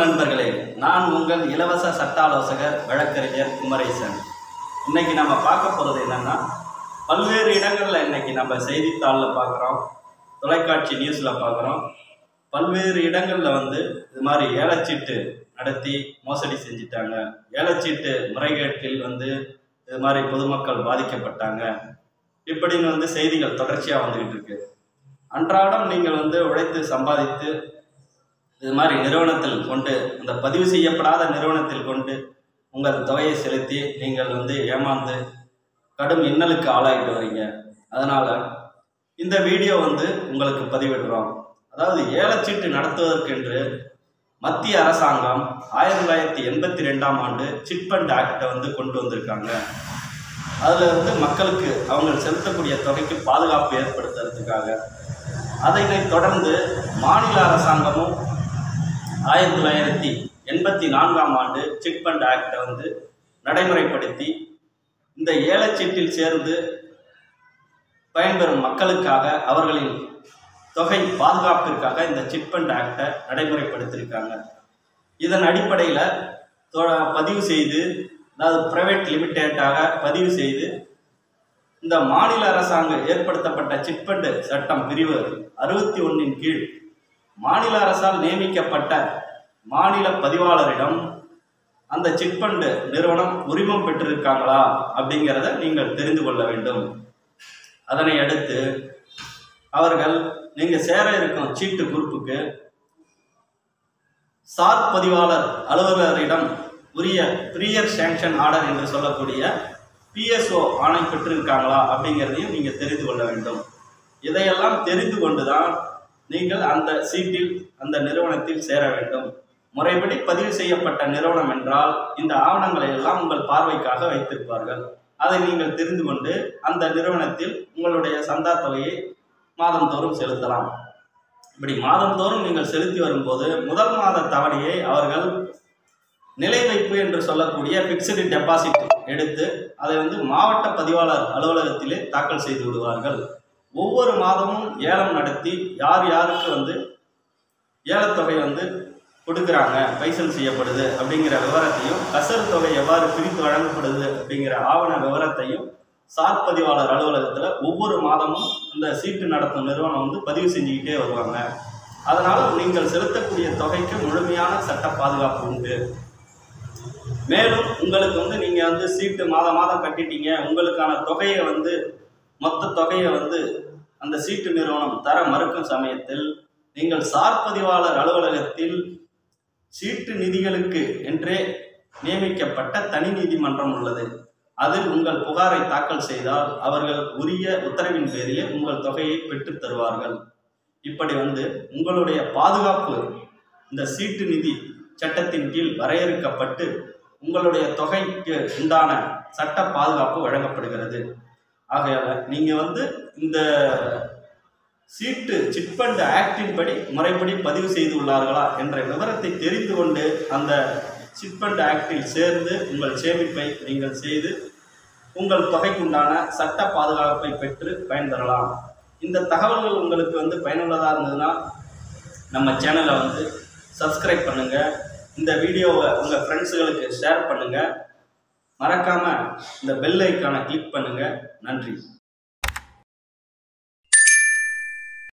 நண்பர்களே நான் உங்கள் இலவச சட்ட ஆலோசகர் வழக்கறிஞர் குமரேசன் இன்னைக்கு நம்ம பார்க்க போகிறது என்னன்னா பல்வேறு இடங்களில் இன்னைக்கு நம்ம செய்தித்தாளில் பார்க்குறோம் தொலைக்காட்சி நியூஸில் பார்க்குறோம் பல்வேறு இடங்களில் வந்து இது மாதிரி ஏலச்சீட்டு நடத்தி மோசடி செஞ்சிட்டாங்க ஏலச்சீட்டு முறைகேட்டில் வந்து இது மாதிரி பொதுமக்கள் பாதிக்கப்பட்டாங்க இப்படின்னு வந்து செய்திகள் தொடர்ச்சியாக வந்துக்கிட்டு இருக்கு அன்றாடம் நீங்கள் வந்து உழைத்து சம்பாதித்து இது மாதிரி நிறுவனத்தில் கொண்டு அந்த பதிவு செய்யப்படாத நிறுவனத்தில் கொண்டு உங்கள் தொகையை செலுத்தி நீங்கள் வந்து ஏமாந்து கடும் இன்னலுக்கு ஆளாகிட்டு வரீங்க அதனால் இந்த வீடியோ வந்து உங்களுக்கு பதிவிடுறோம் அதாவது ஏலச்சீட்டு நடத்துவதற்கென்று மத்திய அரசாங்கம் ஆயிரத்தி தொள்ளாயிரத்தி எண்பத்தி ரெண்டாம் ஆண்டு சிட் ஃபண்ட் ஆக்டை வந்து கொண்டு வந்திருக்காங்க அதில் வந்து மக்களுக்கு அவங்க செலுத்தக்கூடிய தொகைக்கு பாதுகாப்பு ஏற்படுத்துறதுக்காக அதனை தொடர்ந்து மாநில அரசாங்கமும் ஆயிரத்தி தொள்ளாயிரத்தி எண்பத்தி நான்காம் ஆண்டு சிட் ஃபண்ட் ஆக்டை வந்து நடைமுறைப்படுத்தி இந்த ஏலச்சீட்டில் சேர்ந்து பயன்பெறும் மக்களுக்காக அவர்களின் தொகை பாதுகாப்பிற்காக இந்த சிட் ஃபண்ட் ஆக்டை நடைமுறைப்படுத்தியிருக்காங்க இதன் அடிப்படையில் பதிவு செய்து அதாவது பிரைவேட் லிமிடெட்டாக பதிவு செய்து இந்த மாநில அரசாங்கம் ஏற்படுத்தப்பட்ட சிட் ஃபண்ட் சட்டம் பிரிவு அறுபத்தி ஒன்றின் கீழ் மாநில அரசால் நியமிக்கப்பட்ட மாநில பதிவாளரிடம் அந்த சிட் ஃபண்ட் நிறுவனம் உரிமம் பெற்றிருக்காங்களா அப்படிங்கிறத நீங்கள் தெரிந்து கொள்ள வேண்டும் அதனை அடுத்து அவர்கள் நீங்கள் சேர இருக்கும் சீட்டு குரூப்புக்கு சார் பதிவாளர் அலுவலரிடம் உரிய ப்ரியர் சேங்ஷன் ஆர்டர் என்று சொல்லக்கூடிய பிஎஸ்ஓ ஆணை பெற்றிருக்காங்களா அப்படிங்கிறதையும் நீங்கள் தெரிந்து கொள்ள வேண்டும் இதையெல்லாம் தெரிந்து கொண்டுதான் நீங்கள் அந்த சீட்டில் அந்த நிறுவனத்தில் சேர வேண்டும் முறைப்படி பதிவு செய்யப்பட்ட நிறுவனம் என்றால் இந்த ஆவணங்களை எல்லாம் உங்கள் பார்வைக்காக வைத்திருப்பார்கள் அதை நீங்கள் தெரிந்து கொண்டு அந்த நிறுவனத்தில் உங்களுடைய சந்தா தொகையை மாதந்தோறும் செலுத்தலாம் இப்படி மாதந்தோறும் நீங்கள் செலுத்தி வரும்போது முதல் மாத தவணையை அவர்கள் நிலை வைப்பு என்று சொல்லக்கூடிய ஃபிக்ஸ்டு டெபாசிட் எடுத்து அதை வந்து மாவட்ட பதிவாளர் அலுவலகத்திலே தாக்கல் செய்து விடுவார்கள் ஒவ்வொரு மாதமும் ஏலம் நடத்தி யார் யாருக்கு வந்து ஏலத்தொகை வந்து கொடுக்குறாங்க பைசல் செய்யப்படுது அப்படிங்கிற விவரத்தையும் கசர் தொகை எவ்வாறு பிரித்து வழங்கப்படுது அப்படிங்கிற ஆவண விவரத்தையும் சார் பதிவாளர் அலுவலகத்தில் ஒவ்வொரு மாதமும் அந்த சீட்டு நடத்தும் நிறுவனம் வந்து பதிவு செஞ்சுக்கிட்டே வருவாங்க அதனால் நீங்கள் செலுத்தக்கூடிய தொகைக்கு முழுமையான சட்ட பாதுகாப்பு உண்டு மேலும் உங்களுக்கு வந்து நீங்கள் வந்து சீட்டு மாதம் மாதம் கட்டிட்டீங்க உங்களுக்கான தொகையை வந்து மொத்த தொகையை வந்து அந்த சீட்டு நிறுவனம் தர மறுக்கும் சமயத்தில் நீங்கள் சார் பதிவாளர் அலுவலகத்தில் சீட்டு நிதிகளுக்கு என்றே நியமிக்கப்பட்ட தனி நீதிமன்றம் உள்ளது அதில் உங்கள் புகாரை தாக்கல் செய்தால் அவர்கள் உரிய உத்தரவின் பேரிலே உங்கள் தொகையை பெற்றுத் தருவார்கள் இப்படி வந்து உங்களுடைய பாதுகாப்பு இந்த சீட்டு நிதி சட்டத்தின் கீழ் வரையறுக்கப்பட்டு உங்களுடைய தொகைக்கு உண்டான சட்ட பாதுகாப்பு வழங்கப்படுகிறது ஆகையால் நீங்கள் வந்து இந்த சீட்டு சிட்பண்ட் ஆக்டின் படி முறைப்படி பதிவு செய்துள்ளார்களா என்ற விவரத்தை தெரிந்து கொண்டு அந்த சிட்பண்ட் ஆக்டில் சேர்ந்து உங்கள் சேமிப்பை நீங்கள் செய்து உங்கள் தொகைக்குண்டான சட்ட பாதுகாப்பை பெற்று பயன்பெறலாம் இந்த தகவல்கள் உங்களுக்கு வந்து பயனுள்ளதாக இருந்ததுன்னா நம்ம சேனலை வந்து சப்ஸ்கிரைப் பண்ணுங்கள் இந்த வீடியோவை உங்கள் ஃப்ரெண்ட்ஸுகளுக்கு ஷேர் பண்ணுங்கள் மறக்காமல் இந்த பெல் ஐக்கானை கிளிக் பண்ணுங்கள் நன்றி